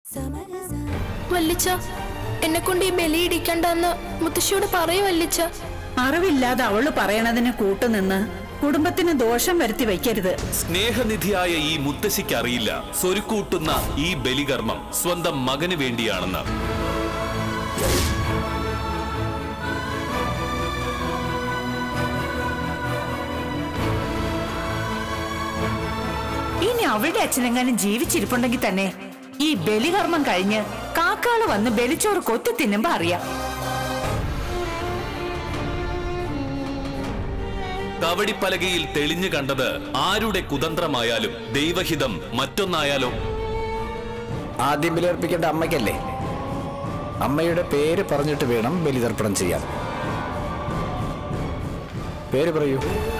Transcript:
വല്ലിച്ച എന്നെ കൊണ്ട് ഈ ബലി ഇടിക്കണ്ടെന്ന് മുത്തശ്ശിയോട് പറയൂ വല്ലിച്ച അറിവില്ലാതെ അവള് പറയണതിന് കൂട്ടുനിന്ന് കുടുംബത്തിന് ദോഷം വരുത്തി വയ്ക്കരുത് സ്നേഹനിധിയായ ഈ മുത്തശ്ശിക്ക് അറിയില്ല സ്വരുക്കൂട്ടുന്ന ഈ ബലികർമ്മം സ്വന്തം മകന് വേണ്ടിയാണെന്ന് ഇനി അവളുടെ അച്ഛനെങ്ങാനും ജീവിച്ചിരിപ്പുണ്ടെങ്കിൽ തന്നെ ഈ ബലികർമ്മം കഴിഞ്ഞ് കാക്കാള് വന്ന് ബലിച്ചോറ് കൊത്തി തിന്നുമ്പോ അറിയാം കവടിപ്പലകയിൽ തെളിഞ്ഞു കണ്ടത് ആരുടെ കുതന്ത്രമായാലും ദൈവഹിതം മറ്റൊന്നായാലോ ആദ്യം ബലിയർപ്പിക്കേണ്ട അമ്മയ്ക്കല്ലേ അമ്മയുടെ പേര് പറഞ്ഞിട്ട് വേണം ബലിതർപ്പണം ചെയ്യാൻ പേര് പറയൂ